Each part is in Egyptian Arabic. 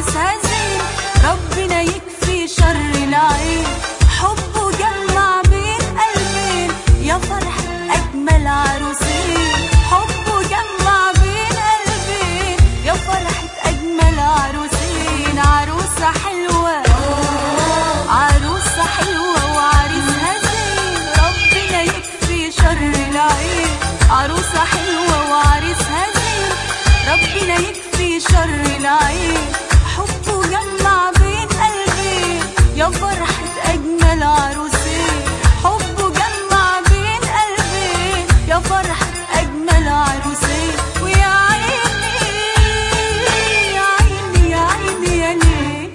وعريسها زين ربنا يكفي شر العين حبه جمع بين قلبين يا فرح أجمل عروسين حبه جمع بين قلبين يا فرحة أجمل عروسين عروسة حلوة عروسة حلوة وعريسها زين ربنا يكفي شر العين عروسة حلوة وعريسها زين ربنا يكفي شر العين حبه جمع بين قلبين يا فرحة أجمل عروسين حبه جمع بين قلبين يا فرحة أجمل عروسين ويا عيني يا عيني يا عيني يا ليل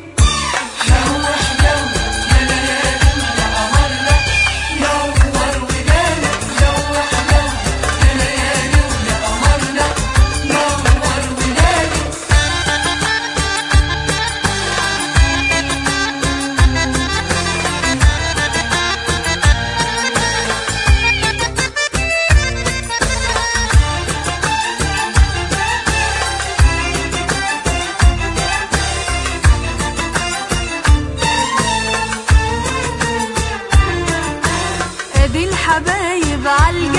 ادي الحبايب عالجنة